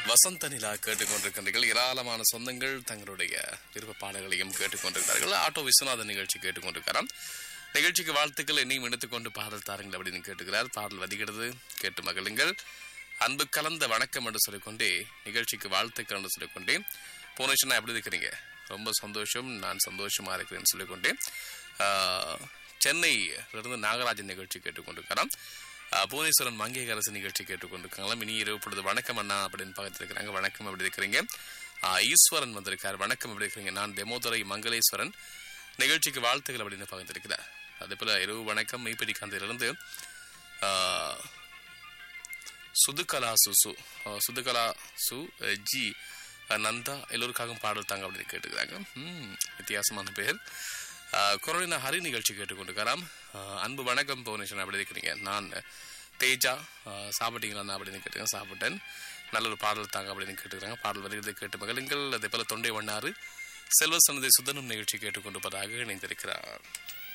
வசந்த நிலா கேட்டுக்கொண்டிருக்கின்றீர்கள் ஏராளமான சொந்தங்கள் தங்களுடைய விருப்ப பாடல்களையும் கேட்டுக்கொண்டிருக்கிறார்கள் ஆட்டோ விஸ்வநாதன் நிகழ்ச்சி கேட்டுக்கொண்டிருக்கிறார் நிகழ்ச்சிக்கு வாழ்த்துக்கள் என்னையும் எடுத்துக்கொண்டு பாடல் தாருங்கள் அப்படின்னு கேட்டுக்கிறார் பாடல் வதிகிறது கேட்டு மகிழுங்கள் அன்பு கலந்த வணக்கம் என்று சொல்லிக்கொண்டே நிகழ்ச்சிக்கு வாழ்த்துக்கள் என்று சொல்லிக்கொண்டே போனேஷனா எப்படி இருக்கிறீங்க ரொம்ப சந்தோஷம் நான் சந்தோஷமா இருக்கிறேன்னு சொல்லிக்கொண்டே ஆஹ், சென்னையிலிருந்து நாகராஜன் நிகழ்ச்சி கேட்டுக்கொண்டிருக்கிறான் ஆஹ், புவனேஸ்வரன் மங்கையரசு நிகழ்ச்சி கேட்டுக்கொண்டிருக்காங்களாம் இனி இரவு பொழுது வணக்கம் அண்ணா அப்படின்னு பார்த்துட்டு இருக்கிறாங்க வணக்கம் எப்படி இருக்கிறீங்க ஆஹ், ஈஸ்வரன் வந்திருக்கார் வணக்கம் எப்படி இருக்கிறீங்க நான் தெமோதரை மங்களேஸ்வரன் நிகழ்ச்சிக்கு வாழ்த்துக்கள் அப்படின்னு பகிர்ந்திருக்கிறார் அதே போல இரவு வணக்கம் மெய்ப்படி காந்தியிலிருந்து ஆஹ், சுதுகலா சுசு அஹ் சுதுகலா சு அஹ் ஜி அஹ் நந்தா எல்லோருக்காகவும் பாடல் தாங்க அப்படின்னு கேட்டுக்கிறாங்க ம், வித்தியாசமான பேர் அஹ் கொரோனா ஹரி நிகழ்ச்சி கேட்டுக்கொண்டிருக்காராம் அஹ் அன்பு வணக்கம் புவனேஸ்வரன் அப்படி இருக்கிறீங்க நான் தேஜா அஹ் சாப்பிட்டீங்களா அப்படின்னு கேட்டுங்க சாப்பிட்டேன் நல்ல ஒரு பாடல் தாங்க அப்படின்னு கேட்டுக்கிறாங்க பாடல் வருகிறது கேட்டு மகளுங்கள் அதே போல தொண்டை வண்ணாறு செல்வ சன்னதி சுதனும் நிகழ்ச்சி கேட்டுக்கொண்டிருப்பதாக இணைந்திருக்கிறார்